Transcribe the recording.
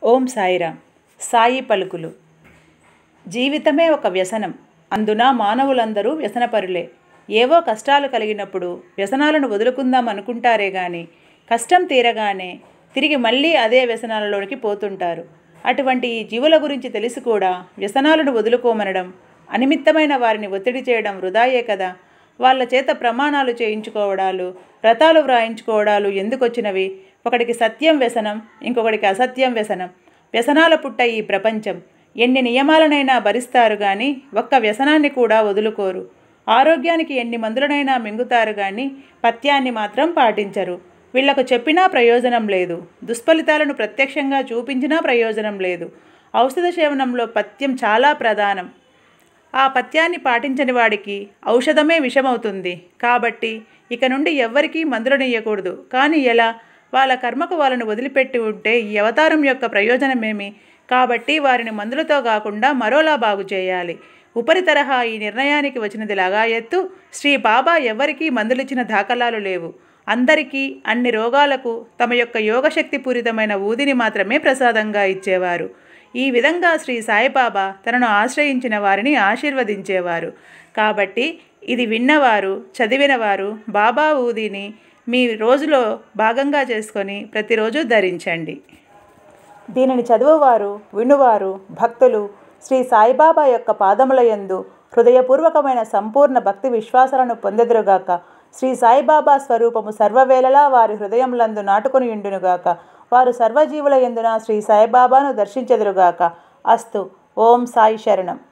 ఓం సాయిరామ్ సాయి పలుకులు జీవితమే ఒక వ్యసనం అందున మానవులందరూ వ్యసనపరులే ఏవో కష్టాలు కలిగినప్పుడు వ్యసనాలను వదులుకుందాం అనుకుంటారే గాని కష్టం తీరగానే తిరిగి మళ్ళీ అదే వ్యసనాలలోనికి పోతుంటారు అటువంటి ఈ జీవుల గురించి తెలిసి కూడా వ్యసనాలను వదులుకోమనడం అనిమిత్తమైన వారిని ఒత్తిడి చేయడం వృధాయే కదా వాళ్ళ చేత ప్రమాణాలు చేయించుకోవడాలు వ్రతాలు వ్రాయించుకోవడాలు ఎందుకొచ్చినవి ఒకడికి సత్యం వ్యసనం ఇంకొకడికి అసత్యం వ్యసనం వ్యసనాల పుట్ట ఈ ప్రపంచం ఎన్ని నియమాలనైనా భరిస్తారు కానీ ఒక్క వ్యసనాన్ని కూడా వదులుకోరు ఆరోగ్యానికి ఎన్ని మందులనైనా మింగుతారు కానీ పథ్యాన్ని మాత్రం పాటించరు వీళ్లకు చెప్పినా ప్రయోజనం లేదు దుష్ఫలితాలను ప్రత్యక్షంగా చూపించినా ప్రయోజనం లేదు ఔషధ సేవనంలో పథ్యం చాలా ప్రధానం ఆ పథ్యాన్ని పాటించని వాడికి ఔషధమే విషమవుతుంది కాబట్టి ఇక నుండి ఎవ్వరికీ మందులనియ్యకూడదు కానీ ఎలా వాళ్ళ కర్మకు వాళ్ళను వదిలిపెట్టి ఉంటే ఈ అవతారం యొక్క ప్రయోజనమేమి కాబట్టి వారిని మందులతో కాకుండా మరోలా బాగు చేయాలి ఉపరి తరహా ఈ నిర్ణయానికి వచ్చినది లగాయత్తు శ్రీ బాబా ఎవరికీ మందులిచ్చిన దాఖలాలు లేవు అందరికీ అన్ని రోగాలకు తమ యొక్క యోగశక్తి పూరితమైన ఊదిని మాత్రమే ప్రసాదంగా ఇచ్చేవారు ఈ విధంగా శ్రీ సాయిబాబా తనను ఆశ్రయించిన వారిని ఆశీర్వదించేవారు కాబట్టి ఇది విన్నవారు చదివినవారు బాబా ఊదిని మీ రోజులో భాగంగా చేసుకొని ప్రతిరోజు ధరించండి దీనిని చదువువారు వినువారు భక్తులు శ్రీ సాయిబాబా యొక్క పాదముల యందు హృదయపూర్వకమైన సంపూర్ణ భక్తి విశ్వాసాలను పొందెదురుగాక శ్రీ సాయిబాబా స్వరూపము సర్వవేళలా వారి హృదయములందు నాటుకొని ఉండునుగాక వారు సర్వజీవుల ఎందున శ్రీ సాయిబాబాను దర్శించెదురుగాక అస్తు ఓం సాయి శరణం